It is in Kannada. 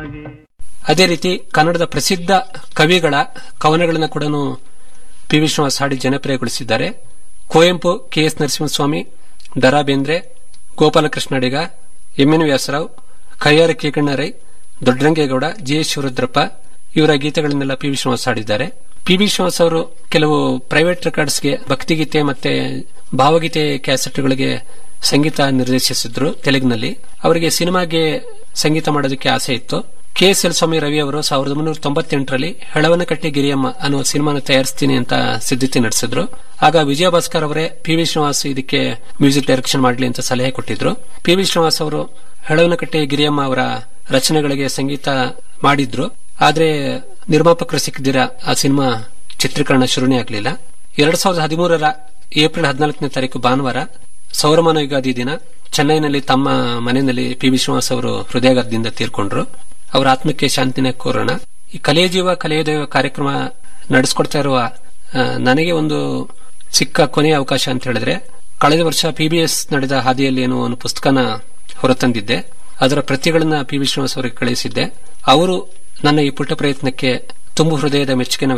ಅದೇ ರೀತಿ ಕನ್ನಡದ ಪ್ರಸಿದ್ಧ ಕವಿಗಳ ಕವನಗಳನ್ನು ಕೂಡ ಪಿ ವಿ ಶ್ರೀನಿವಾಸ್ ಹಾಡಿ ಜನಪ್ರಿಯಗೊಳಿಸಿದ್ದಾರೆ Kuvempu K S Narasimhaswamy Da Ra Bendre Gopalakrishna Adiga N Vyasa Rao Kayyara Kinhanna Rai Doddarangegowda G S Shivarudrappa ಇವರ ಗೀತೆಗಳನ್ನೆಲ್ಲ ಪಿ ವಿ ಶ್ರೀನಿವಾಸ್ ಹಾಡಿದ್ದಾರೆ ಪಿ ವಿ ಶ್ರೀನಿವಾಸ್ ಅವರು ಕೆಲವು ಪ್ರೈವೇಟ್ ರೆಕಾರ್ಡ್ಸ್ಗೆ ಭಕ್ತಿಗೀತೆ ಮತ್ತೆ ಭಾವಗೀತೆ ಕ್ಯಾಸೆಟ್ಗಳಿಗೆ ಸಂಗೀತ ನಿರ್ದೇಶಿಸಿದ್ರು ತೆಲುಗಿನಲ್ಲಿ ಅವರಿಗೆ ಸಿನಿಮಾಗೆ ಸಂಗೀತ ಮಾಡೋದಕ್ಕೆ ಆಸೆ ಇತ್ತು K S L Swamy Ravi ಅವರು ಸಾವಿರದ ಒಂಬೈನೂರ ತೊಂಬತ್ತೆಂಟರಲ್ಲಿ ಹೆಳವನಕಟ್ಟೆ ಗಿರಿಯಮ್ಮ ಅನ್ನುವ ಸಿನಿಮಾನ ತಯಾರಿಸ್ತೀನಿ ಅಂತ ಸಿದ್ಧತೆ ನಡೆಸಿದ್ರು ಆಗ ವಿಜಯ ಭಾಸ್ಕರ್ ಅವರೇ ಪಿ ವಿ ಶ್ರೀನಿವಾಸ್ ಇದಕ್ಕೆ ಮ್ಯೂಸಿಕ್ ಡೈರೆಕ್ಷನ್ ಮಾಡಲಿ ಅಂತ ಸಲಹೆ ಕೊಟ್ಟಿದ್ರು ಪಿ ವಿ ಶ್ರೀನಿವಾಸ್ ಅವರು ಹೆಳವನಕಟ್ಟೆ ಗಿರಿಯಮ್ಮ ಅವರ ರಚನೆಗಳಿಗೆ ಸಂಗೀತ ಮಾಡಿದ್ರು ಆದ್ರೆ ನಿರ್ಮಾಪಕರು ಸಿಕ್ಕಿದಿರ ಆ ಸಿನಿಮಾ ಚಿತ್ರೀಕರಣ ಶುರುನೇ ಆಗಲಿಲ್ಲ ಎರಡ್ ಸಾವಿರದ ಹದಿಮೂರರ ಏಪ್ರಿಲ್ ಹದಿನಾಲ್ಕನೇ ತಾರೀಕು ಭಾನುವಾರ ಸೌರಮಾನ ಯುಗಾದಿ ದಿನ ಚೆನ್ನೈನಲ್ಲಿ ತಮ್ಮ ಮನೆಯಲ್ಲಿ ಪಿ ವಿ ಶ್ರೀನಿವಾಸ್ ಅವರು ಹೃದಯಾಘಾತದಿಂದ ತೀರ್ಕೊಂಡ್ರು ಅವರ ಆತ್ಮಕ್ಕೆ ಶಾಂತಿನ ಕೋರೋಣ ಈ ಕಲೆಯ ಜೀವ ಕಲೆಯ ದೈವ ಕಾರ್ಯಕ್ರಮ ನಡೆಸ್ಕೊಡ್ತಾ ಇರುವ ಆ, ನನಗೆ ಒಂದು ಸಿಕ್ಕ ಕೊನೆಯ ಅವಕಾಶ ಅಂತ ಹೇಳಿದ್ರೆ ಕಳೆದ ವರ್ಷ ಪಿಬಿಎಸ್ ನಡೆದ ಹಾದಿಯಲ್ಲಿ ಏನೋ ಒಂದು ಪುಸ್ತಕನ ಹೊರತಂದಿದ್ದೆ ಅದರ ಪ್ರತಿಗಳನ್ನ ಪಿ ವಿ ಶ್ರೀನಿವಾಸ್ ಅವರಿಗೆ ಕಳುಹಿಸಿದ್ದೆ ಅವರು ನನ್ನ ಈ ಪುಟ್ಟ ಪ್ರಯತ್ನಕ್ಕೆ ತುಂಬು ಹೃದಯದ ಮೆಚ್ಚುಗೆನ